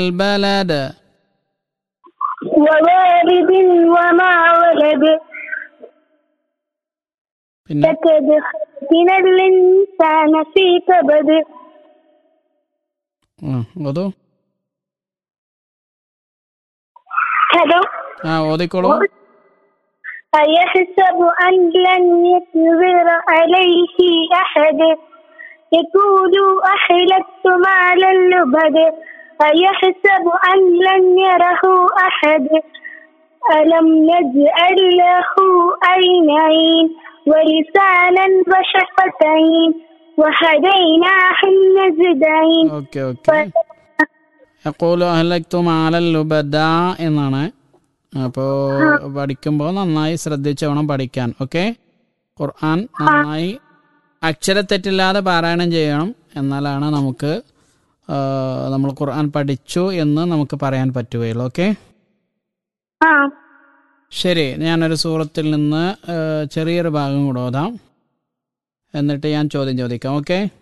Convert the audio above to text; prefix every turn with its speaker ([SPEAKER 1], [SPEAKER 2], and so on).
[SPEAKER 1] البلد
[SPEAKER 2] ووالد وما ولد
[SPEAKER 1] പിന്നെ
[SPEAKER 2] لقد خلقنا الإنسان في كبد
[SPEAKER 1] ആ, ഓതൂ
[SPEAKER 2] هلو
[SPEAKER 1] ആ ഓതിക്കോളൂ
[SPEAKER 2] أيحسب أن لن يقدر عليه أحد يقول أحلت مالا لبد أيحسب أن لن يره أحد ألم نجعل له عينين ولسانا وشفتين وهديناه النجدين
[SPEAKER 1] ഓക്കെ ഓക്കെ യഖൂലു അഹ്ലക്തു മാലൽ ലുബദ എന്നാണ് അപ്പോൾ പഠിക്കുമ്പോൾ നന്നായി ശ്രദ്ധിച്ച് വേണം പഠിക്കാൻ ഓക്കെ ഖുർആൻ നന്നായി അക്ഷരത്തെറ്റില്ലാതെ പാരായണം ചെയ്യണം എന്നാലാണ് നമുക്ക് ആ, നമ്മൾ ഖുർആൻ പഠിച്ചു എന്ന് നമുക്ക് പറയാൻ പറ്റുകയുള്ളൂ ഓക്കെ
[SPEAKER 2] آه
[SPEAKER 1] ശരി ഞാനൊരു സൂറത്തിൽ നിന്ന് ആ, ചെറിയൊരു ഭാഗം കൂടെ ഓതാം എന്നിട്ട് ഞാൻ ചോദ്യം ചോദിക്കാം ഓക്കെ